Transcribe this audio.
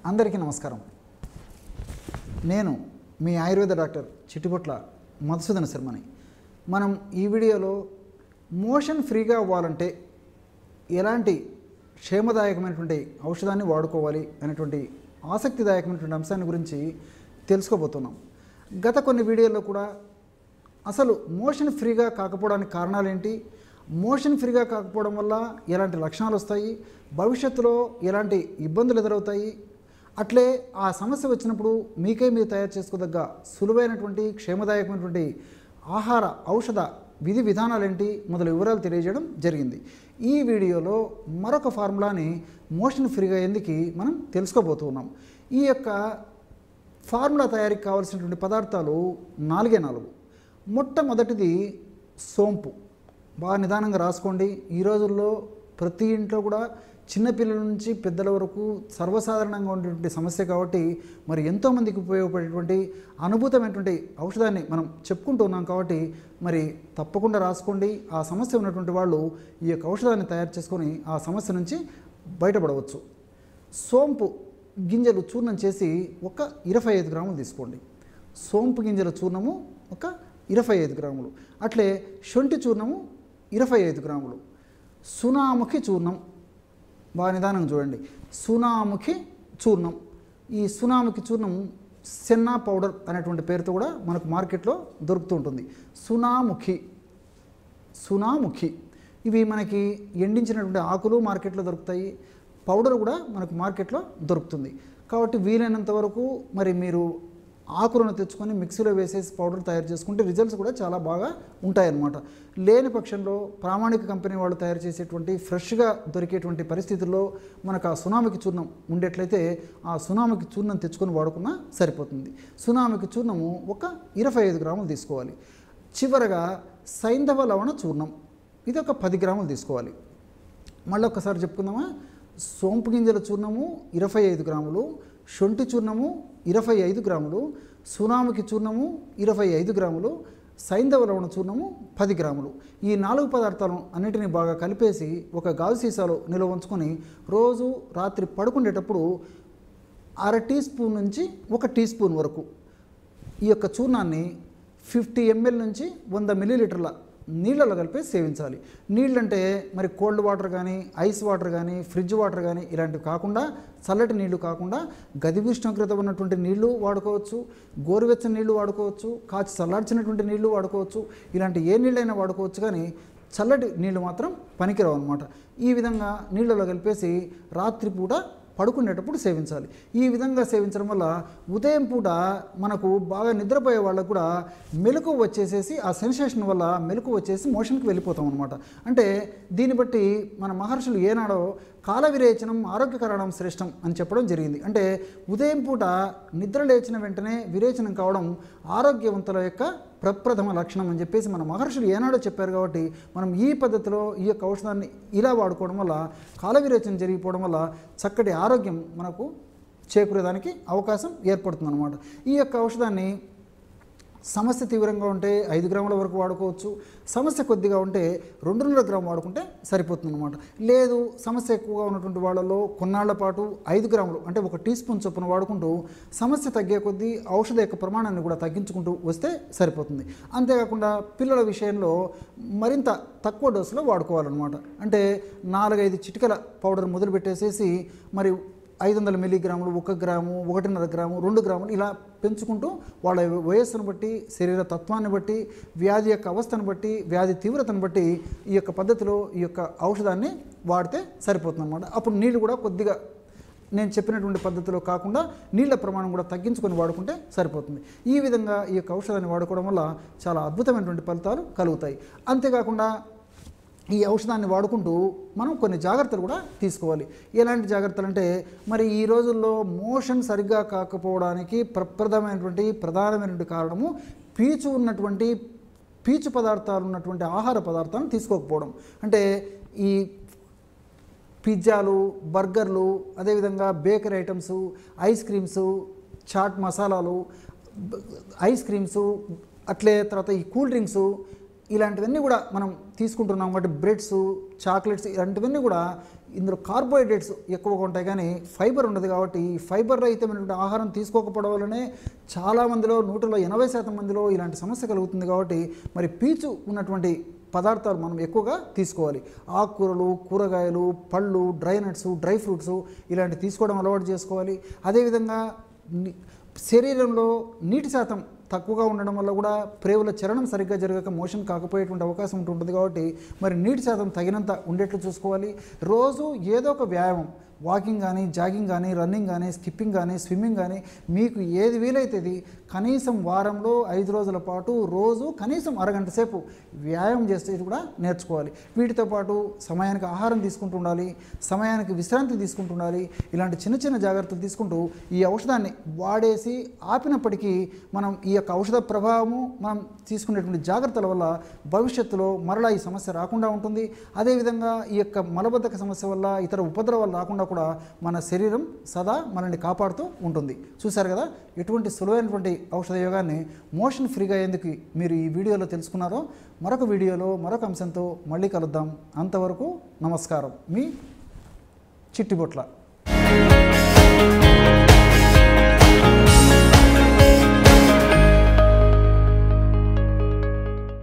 అందరికీ నమస్కారం నేను మీ ఆయుర్వేద డాక్టర్ చిట్టిపొట్ల మధుసూదన శర్మని మనం ఈ వీడియోలో మోషన్ ఫ్రీగా అవ్వాలంటే ఎలాంటి క్షేమదాయకమైనటువంటి ఔషధాన్ని వాడుకోవాలి అనేటువంటి ఆసక్తిదాయకమైనటువంటి అంశాన్ని గురించి తెలుసుకోబోతున్నాం గత కొన్ని వీడియోల్లో కూడా అసలు మోషన్ ఫ్రీగా కాకపోవడానికి కారణాలు ఏంటి మోషన్ ఫ్రీగా కాకపోవడం వల్ల ఎలాంటి లక్షణాలు వస్తాయి భవిష్యత్తులో ఎలాంటి ఇబ్బందులు ఎదురవుతాయి అట్లే ఆ సమస్య వచ్చినప్పుడు మీకే మీరు తయారు చేసుకోదగ్గ సులువైనటువంటి క్షేమదాయకమైనటువంటి ఆహార ఔషధ విధి విధానాలు ఏంటి మొదలు వివరాలు తెలియజేయడం జరిగింది ఈ వీడియోలో మరొక ఫార్ములాని మోషన్ ఫ్రీగా ఎందుకు మనం తెలుసుకోబోతున్నాం ఈ యొక్క ఫార్ములా తయారీకి కావాల్సినటువంటి పదార్థాలు నాలుగే నాలుగు మొట్టమొదటిది సోంపు బాగా నిదానంగా రాసుకోండి ఈ రోజుల్లో ప్రతి ఇంట్లో కూడా చిన్నపిల్లల నుంచి పెద్దల వరకు సర్వసాధారణంగా ఉండేటువంటి సమస్య కాబట్టి మరి ఎంతోమందికి ఉపయోగపడేటువంటి అనుభూతమైనటువంటి ఔషధాన్ని మనం చెప్పుకుంటూ ఉన్నాం కాబట్టి మరి తప్పకుండా రాసుకోండి ఆ సమస్య ఉన్నటువంటి వాళ్ళు ఈ యొక్క ఔషధాన్ని తయారు చేసుకొని ఆ సమస్య నుంచి బయటపడవచ్చు సోంపు గింజలు చూర్ణం చేసి ఒక ఇరవై ఐదు గ్రాములు తీసుకోండి సోంపు గింజల చూర్ణము ఒక ఇరవై ఐదు గ్రాములు అట్లే శొంఠి చూర్ణము ఇరవై ఐదు గ్రాములు సునాముఖి చూర్ణం బాగా నిదానంగా చూడండి సునాముఖి చూర్ణం ఈ సునాముఖి చూర్ణం సెన్నా పౌడర్ అనేటువంటి పేరుతో కూడా మనకు మార్కెట్లో దొరుకుతూ ఉంటుంది సునాముఖి సునాముఖి ఇవి మనకి ఎండించినటువంటి ఆకులు మార్కెట్లో దొరుకుతాయి పౌడర్ కూడా మనకు మార్కెట్లో దొరుకుతుంది కాబట్టి వీలైనంత వరకు మరి మీరు ఆకులను తెచ్చుకొని మిక్సీలో వేసేసి పౌడర్ తయారు చేసుకుంటే రిజల్ట్స్ కూడా చాలా బాగా ఉంటాయన్నమాట లేని పక్షంలో ప్రామాణిక కంపెనీ వాళ్ళు తయారు చేసేటువంటి ఫ్రెష్గా దొరికేటువంటి పరిస్థితుల్లో మనకు ఆ సునామికి చూర్ణం ఉండేట్లయితే ఆ సునామికి చూర్ణం తెచ్చుకొని వాడుకున్నా సరిపోతుంది సునామికి చూర్ణము ఒక ఇరవై ఐదు గ్రాములు తీసుకోవాలి చివరగా సైంధవ లవణ చూర్ణం ఇది ఒక పది గ్రాములు తీసుకోవాలి మళ్ళీ ఒకసారి చెప్పుకుందామా సోంపు గింజల చూర్ణము ఇరవై ఐదు గ్రాములు శొంఠి చూర్ణము ఇరవై ఐదు గ్రాములు సునాముకి చూర్ణము ఇరవై ఐదు గ్రాములు సైంధవ లవణ చూర్ణము పది గ్రాములు ఈ నాలుగు పదార్థాలను అన్నిటినీ బాగా కలిపేసి ఒక గాజు సీసాలో నిల్వ ఉంచుకొని రోజు రాత్రి పడుకునేటప్పుడు అర టీ స్పూన్ నుంచి ఒక టీ స్పూన్ వరకు ఈ యొక్క చూర్ణాన్ని ఫిఫ్టీ ఎంఎల్ నుంచి వంద మిల్లీలీటర్ల నీళ్ళలో కలిపి సేవించాలి నీళ్ళంటే మరి కోల్డ్ వాటర్ కానీ ఐస్ వాటర్ కానీ ఫ్రిడ్జ్ వాటర్ కానీ ఇలాంటివి కాకుండా చల్లటి నీళ్లు కాకుండా గది ఉష్ణోగ్రత ఉన్నటువంటి నీళ్లు వాడుకోవచ్చు గోరువెచ్చని నీళ్లు వాడుకోవచ్చు కాచి చల్లార్చినటువంటి నీళ్లు వాడుకోవచ్చు ఇలాంటి ఏ నీళ్ళైనా వాడుకోవచ్చు కానీ చల్లటి నీళ్లు మాత్రం పనికిరావు అనమాట ఈ విధంగా నీళ్ళలో కలిపేసి రాత్రిపూట పడుకునేటప్పుడు సేవించాలి ఈ విధంగా సేవించడం వల్ల ఉదయం పూట మనకు బాగా నిద్రపోయే వాళ్ళకు కూడా మెలకు వచ్చేసేసి ఆ సెన్సేషన్ వల్ల మెలకు వచ్చేసి మోషన్కి వెళ్ళిపోతాం అనమాట అంటే దీన్ని బట్టి మన మహర్షులు ఏనాడో కాల విరేచనం ఆరోగ్యకరణం శ్రేష్టం అని చెప్పడం జరిగింది అంటే ఉదయం పూట నిద్ర లేచిన వెంటనే విరేచనం కావడం ఆరోగ్యవంతుల యొక్క ప్రప్రథమ లక్షణం అని చెప్పేసి మన మహర్షులు ఏనాడో చెప్పారు కాబట్టి మనం ఈ పద్ధతిలో ఈ యొక్క ఔషధాన్ని ఇలా వాడుకోవడం వల్ల కాల విరేచనం జరిగిపోవడం వల్ల చక్కటి ఆరోగ్యం మనకు చేకూరేదానికి అవకాశం ఏర్పడుతుంది ఈ యొక్క ఔషధాన్ని సమస్య తీవ్రంగా ఉంటే ఐదు గ్రాముల వరకు వాడుకోవచ్చు సమస్య కొద్దిగా ఉంటే రెండున్నర గ్రాము వాడుకుంటే సరిపోతుంది అనమాట లేదు సమస్య ఎక్కువగా ఉన్నటువంటి వాళ్ళలో కొన్నాళ్ల పాటు ఐదు గ్రాములు అంటే ఒక టీ స్పూన్ చొప్పున వాడుకుంటూ సమస్య తగ్గే కొద్దీ ఔషధ యొక్క ప్రమాణాన్ని కూడా తగ్గించుకుంటూ వస్తే సరిపోతుంది అంతేకాకుండా పిల్లల విషయంలో మరింత తక్కువ డోసులో వాడుకోవాలన్నమాట అంటే నాలుగైదు చిటికల పౌడర్ మొదలు పెట్టేసేసి మరి ఐదు వందల మిల్లీగ్రాములు ఒక గ్రాము ఒకటిన్నర గ్రాము రెండు గ్రాములు ఇలా పెంచుకుంటూ వాళ్ళ వయస్సును బట్టి శరీర తత్వాన్ని బట్టి వ్యాధి యొక్క అవస్థను బట్టి వ్యాధి తీవ్రతను బట్టి ఈ యొక్క పద్ధతిలో ఈ యొక్క ఔషధాన్ని వాడితే సరిపోతుంది అనమాట అప్పుడు నీళ్ళు కూడా కొద్దిగా నేను చెప్పినటువంటి పద్ధతిలో కాకుండా నీళ్ళ ప్రమాణం కూడా తగ్గించుకొని వాడుకుంటే సరిపోతుంది ఈ విధంగా ఈ యొక్క ఔషధాన్ని వాడుకోవడం వల్ల చాలా అద్భుతమైనటువంటి ఫలితాలు కలుగుతాయి అంతేకాకుండా ఈ ఔషధాన్ని వాడుకుంటూ మనం కొన్ని జాగ్రత్తలు కూడా తీసుకోవాలి ఎలాంటి జాగ్రత్తలు అంటే మరి ఈ రోజుల్లో మోషన్ సరిగ్గా కాకపోవడానికి ప్రప్రదమైనటువంటి ప్రధానమైనటువంటి కారణము పీచు ఉన్నటువంటి పీచు పదార్థాలు ఉన్నటువంటి ఆహార పదార్థాలను తీసుకోకపోవడం అంటే ఈ పిజ్జాలు బర్గర్లు అదేవిధంగా bakery items ice creams chaat మసాలాలు బ- ఐస్ క్రీమ్స్ అట్లే తర్వాత ఈ కూల్ డ్రింక్స్ ఇలాంటివన్నీ కూడా మనం తీసుకుంటున్నాం కాబట్టి బ్రెడ్స్ చాక్లెట్స్ ఇలాంటివన్నీ కూడా ఇందులో కార్బోహైడ్రేట్స్ ఎక్కువగా ఉంటాయి కానీ ఫైబర్ ఉండదు కాబట్టి ఈ ఫైబర్ రహితమైనటువంటి ఆహారం తీసుకోకపోవడం వల్లనే చాలామందిలో నూటిలో ఎనభై శాతం మందిలో ఇలాంటి సమస్య కలుగుతుంది కాబట్టి మరి పీచు ఉన్నటువంటి పదార్థాలు మనం ఎక్కువగా తీసుకోవాలి ఆకుకూరలు కూరగాయలు పళ్ళు డ్రై నట్స్ డ్రై ఫ్రూట్స్ ఇలాంటివి తీసుకోవడం అలవాటు చేసుకోవాలి అదేవిధంగా ని- శరీరంలో నీటి శాతం తక్కువగా ఉండడం వల్ల కూడా ప్రేవుల చలనం సరిగ్గా జరగక మోషన్ కాకపోయేటువంటి అవకాశం ఉంటుంది కాబట్టి మరి నీటి శాతం తగినంత ఉండేట్లు చూసుకోవాలి రోజు ఏదో ఒక వ్యాయామం వాకింగ్ కానీ జాగింగ్ కానీ రన్నింగ్ కానీ స్కిప్పింగ్ కానీ స్విమ్మింగ్ కానీ మీకు ఏది వీలైతుంది కనీసం వారంలో ఐదు రోజుల పాటు రోజు కనీసం అరగంట సేపు వ్యాయామం చేస్తే కూడా నేర్చుకోవాలి వీటితో పాటు సమయానికి ఆహారం తీసుకుంటూ ఉండాలి సమయానికి విశ్రాంతి తీసుకుంటూ ఉండాలి ఇలాంటి చిన్న చిన్న జాగ్రత్తలు తీసుకుంటూ ఈ ఔషధాన్ని వాడేసి ఆపినప్పటికీ మనం ఈ యొక్క ఔషధ ప్రభావము మనం తీసుకునేటువంటి జాగ్రత్తల వల్ల భవిష్యత్తులో మరలా ఈ సమస్య రాకుండా ఉంటుంది అదేవిధంగా ఈ యొక్క మలబద్ధక సమస్య వల్ల ఇతర ఉపద్రవాలు రాకుండా కూడా మన శరీరం సదా మనల్ని కాపాడుతూ ఉంటుంది చూశారు కదా ఎటువంటి సులువైనటువంటి ఔషధ యోగాన్ని మోషన్ ఫ్రీగా ఎందుకు మీరు ఈ వీడియోలో తెలుసుకున్నారో మరొక వీడియోలో మరొక అంశంతో మళ్ళీ కలుద్దాం అంతవరకు నమస్కారం మీ చిట్టిబొట్ల